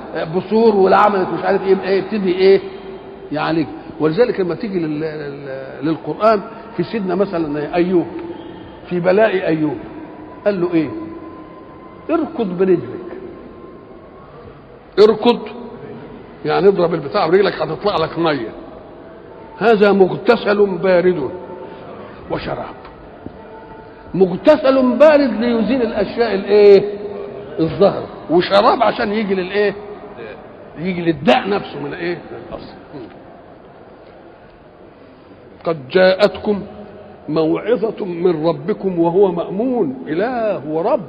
بثور ولا عملت مش عارف ايه يبقى يبتدي ايه يعالج ولذلك لما تيجي لل- لل- للقران في سيدنا مثلا ايوب في بلاء ايوب قال له ايه اركض برجلك اركض يعني اضرب البتاع برجلك هتطلع لك ميه هذا مغتسل بارد وشراب مغتسل بارد ليزيل الاشياء الايه الظهر وشراب عشان يجي للايه يجي للداء نفسه من ايه من الاصل قد جاءتكم موعظة من ربكم وهو مأمون إله ورب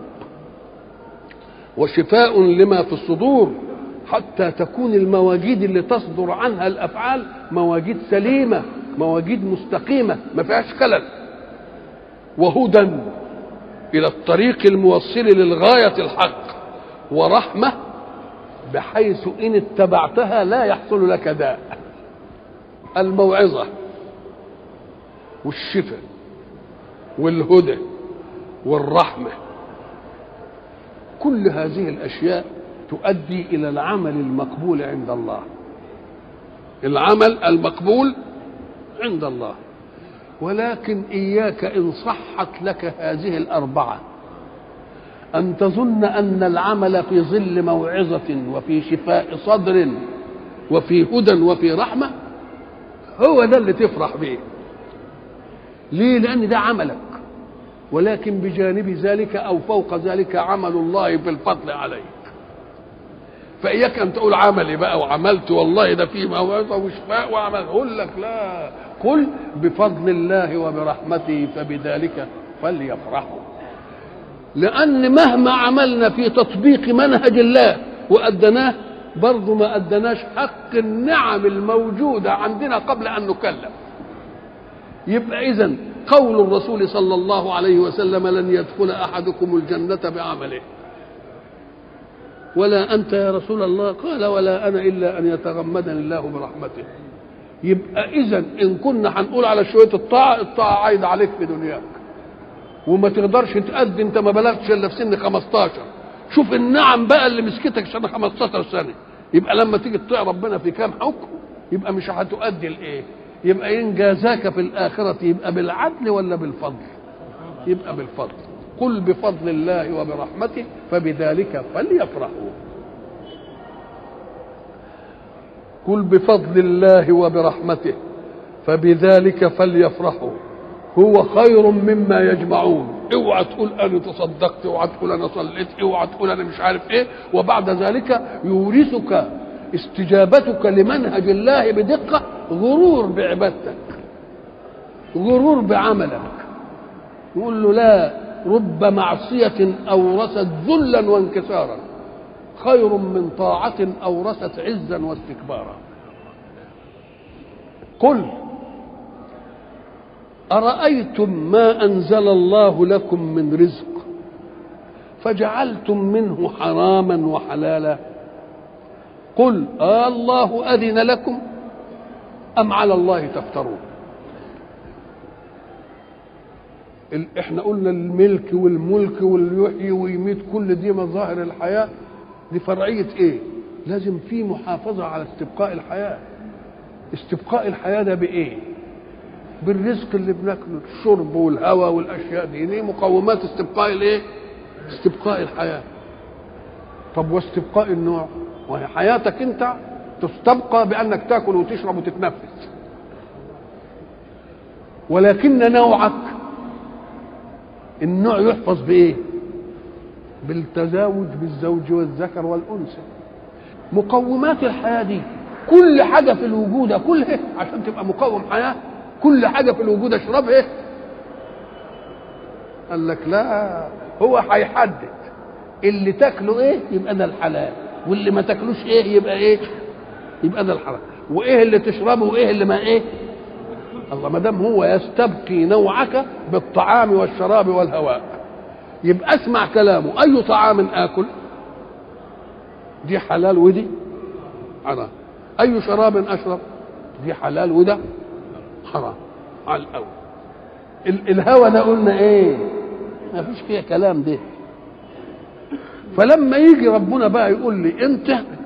وشفاء لما في الصدور حتى تكون المواجيد اللي تصدر عنها الأفعال مواجيد سليمة مواجيد مستقيمة ما فيهاش خلل وهدى إلى الطريق الموصل للغاية الحق ورحمة بحيث إن اتبعتها لا يحصل لك داء الموعظة والشفاء والهدى والرحمة كل هذه الأشياء تؤدي إلى العمل المقبول عند الله العمل المقبول عند الله ولكن إياك إن صحت لك هذه الأربعة أن تظن أن العمل في ظل موعظة وفي شفاء صدر وفي هدى وفي رحمة هو ده اللي تفرح به ليه لأن ده عملك ولكن بجانب ذلك أو فوق ذلك عمل الله بالفضل عليك فإياك أن تقول عملي بقى وعملت والله ده فيه موعظة وشفاء وعمل أقول لك لا قل بفضل الله وبرحمته فبذلك فليفرحوا لأن مهما عملنا في تطبيق منهج الله وأدناه برضه ما أدناش حق النعم الموجودة عندنا قبل أن نكلف يبقى إذا قول الرسول صلى الله عليه وسلم لن يدخل أحدكم الجنة بعمله ولا أنت يا رسول الله قال ولا أنا إلا أن يتغمدني الله برحمته يبقى إذا إن كنا هنقول على شوية الطاعة الطاعة عايدة عليك في دنياك وما تقدرش تأدي أنت ما بلغتش إلا في سن 15 شوف النعم بقى اللي مسكتك سنة 15 سنة يبقى لما تيجي تطيع ربنا في كام حكم يبقى مش هتؤدي الإيه يبقى إن جازاك في الآخرة يبقى بالعدل ولا بالفضل يبقى بالفضل قل بفضل الله وبرحمته فبذلك فليفرحوا قل بفضل الله وبرحمته فبذلك فليفرحوا هو خير مما يجمعون اوعى تقول انا تصدقت اوعى تقول انا صليت اوعى تقول انا مش عارف ايه وبعد ذلك يورثك استجابتك لمنهج الله بدقه غرور بعبادتك غرور بعملك يقول له لا رب معصية أورثت ذلا وانكسارا خير من طاعة أورثت عزا واستكبارا قل أرأيتم ما أنزل الله لكم من رزق فجعلتم منه حراما وحلالا قل آه الله أذن لكم أم على الله تفترون ال- احنا قلنا الملك والملك واليحيي ويميت كل دي مظاهر الحياة دي فرعية ايه لازم في محافظة على استبقاء الحياة استبقاء الحياة ده بايه بالرزق اللي بناكله الشرب والهواء والاشياء دي دي مقومات استبقاء الايه استبقاء الحياة طب واستبقاء النوع وهي حياتك انت تستبقى بانك تاكل وتشرب وتتنفس ولكن نوعك النوع يحفظ بايه بالتزاوج بالزوج والذكر والانثى مقومات الحياه دي كل حاجه في الوجود كلها عشان تبقى مقوم حياه كل حاجه في الوجود اشربها قال لك لا هو هيحدد اللي تاكله ايه يبقى ده الحلال واللي ما تاكلوش ايه يبقى ايه يبقى ده الحرام وايه اللي تشربه وايه اللي ما ايه الله ما دام هو يستبقي نوعك بالطعام والشراب والهواء يبقى اسمع كلامه اي طعام اكل دي حلال ودي حرام اي شراب اشرب دي حلال وده حرام على الاول ال- الهوى ده قلنا ايه ما فيش فيها كلام ده فلما يجي ربنا بقى يقول لي انت